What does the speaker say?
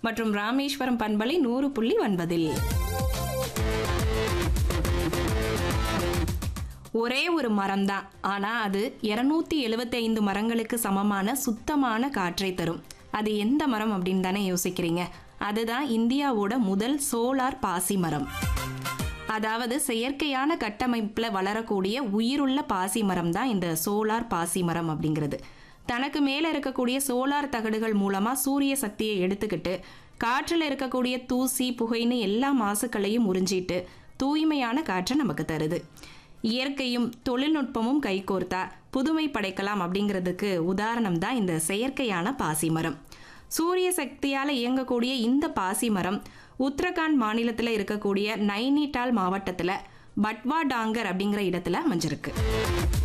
மற்றும் ராமேஸ்வரம் பண்பலை நூறு புள்ளி ஒன்பதில் ஒரே ஒரு மரம் தான் ஆனா அது இருநூத்தி எழுபத்தைந்து மரங்களுக்கு சமமான சுத்தமான காற்றை தரும் அது எந்த மரம் அப்படின்னு தானே யோசிக்கிறீங்க அதுதான் இந்தியாவோட முதல் சோலார் பாசி மரம் அதாவது செயற்கையான கட்டமைப்பில் வளரக்கூடிய உயிருள்ள பாசி மரம் தான் இந்த சோலார் பாசி மரம் அப்படிங்கிறது தனக்கு மேலே இருக்கக்கூடிய சோலார் தகடுகள் மூலமாக சூரிய சக்தியை எடுத்துக்கிட்டு காற்றில் இருக்கக்கூடிய தூசி புகைன்னு எல்லா மாசுக்களையும் உறிஞ்சிட்டு தூய்மையான காற்றை நமக்கு தருது இயற்கையும் தொழில்நுட்பமும் கைகோர்த்தா புதுமை படைக்கலாம் அப்படிங்கிறதுக்கு உதாரணம் தான் இந்த செயற்கையான பாசி மரம் சூரிய சக்தியால் இயங்கக்கூடிய இந்த பாசி மரம் உத்தரகாண்ட் மாநிலத்தில் இருக்கக்கூடிய நைனிடால் மாவட்டத்தில் பட்வா டாங்கர் அப்படிங்கிற இடத்துல அமைஞ்சிருக்கு